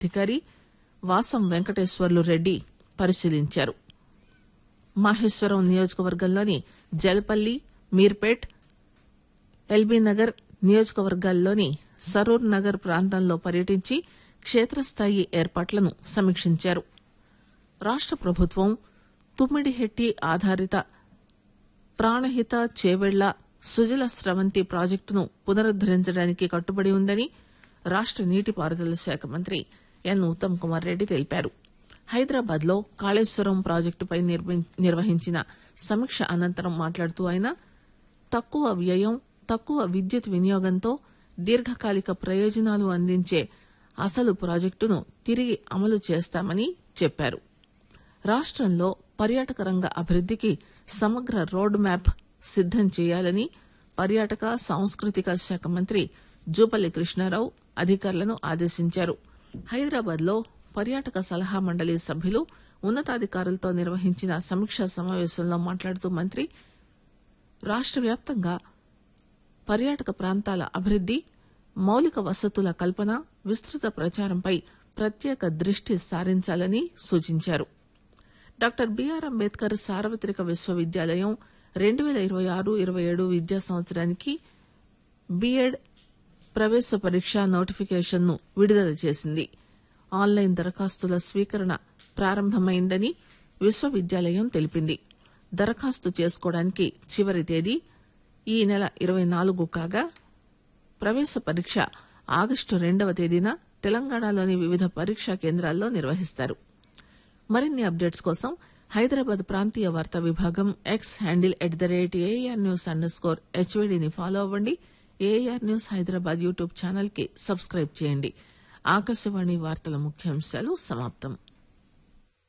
అధికారి వాసం వెంకటేశ్వర్లు రెడ్డి పరిశీలించారు మాహేశ్వరం నియోజకవర్గంలోని జలపల్లి మీర్పేట్ ఎల్బీ నగర్ నియోజకవర్గాల్లోని సరూర్ నగర్ ప్రాంతంలో పర్యటించి క్షేత్రస్థాయి ఏర్పాట్లను సమీక్షించారు రాష్ట ప్రభుత్వం తుమ్మిడిహెట్టి ఆధారిత ప్రాణహిత చేవెళ్ల సుజల స్రవంతి ప్రాజెక్టును పునరుద్దరించడానికి కట్టుబడి ఉందని రాష్ట నీటిపారుదల శాఖ మంత్రి ఎన్ ఉత్తమ్ కుమార్ రెడ్డి తెలిపారు హైదరాబాద్ లో కాళేశ్వరం ప్రాజెక్టుపై నిర్మి- నిర్వహించిన సమీక్ష అనంతరం మాట్లాడుతూ ఆయన తక్కువ వ్యయం తక్కువ విద్యుత్ వినియోగంతో దీర్ఘకాలిక ప్రయోజనాలు అందించే అసలు ప్రాజెక్టును తిరిగి అమలు చేస్తామని చెప్పారు రాష్టంలో పర్యాటక రంగ అభివృద్దికి సమగ్ర రోడ్ మ్యాప్ సిద్దం చేయాలని పర్యాటక సాంస్కృతిక శాఖ మంత్రి జూపల్లి కృష్ణారావు అధికారులను ఆదేశించారు హైదరాబాద్ లో పర్యాటక సలహా మండలి సభ్యులు ఉన్నతాధికారులతో నిర్వహించిన సమీక్షా సమావేశంలో మాట్లాడుతూ మంత్రి రాష్ట వ్యాప్తంగా పర్యాటక ప్రాంతాల అభివృద్ది మౌలిక వసతుల కల్పన విస్తృత ప్రచారంపై ప్రత్యేక దృష్టి సారించాలని సూచించారు డాక్టర్ బిఆర్ అంబేద్కర్ సార్వత్రిక విశ్వవిద్యాలయం రెండు పేల ఇరవై ఆరు ఇరవై ఏడు విద్యా సంవత్సరానికి బీఎడ్ ప్రవేశ పరీక్ష నోటిఫికేషన్ ను విడుదల చేసింది ఆన్లైన్ దరఖాస్తుల స్వీకరణ ప్రారంభమైందని విశ్వవిద్యాలయం తెలిపింది దరఖాస్తు చేసుకోవడానికి చివరి తేదీ ఈ నెల ఇరవై నాలుగు కాగా ప్రవేశ పరీక్ష ఆగస్టు రెండవ తేదీన తెలంగాణలోని వివిధ పరీక్షా కేంద్రాల్లో నిర్వహిస్తారు మరిన్ని అప్డేట్స్ కోసం హైదరాబాద్ ప్రాంతీయ వార్తా విభాగం X handle at the rate A R news underscore హెచ్వీడీని ఫాలో అవ్వండి A R news Hyderabad YouTube channel కి సబ్స్క్రైబ్ చేయండి ఆకాశవాణి వార్తల ముఖ్యాంశాలు సమాప్తం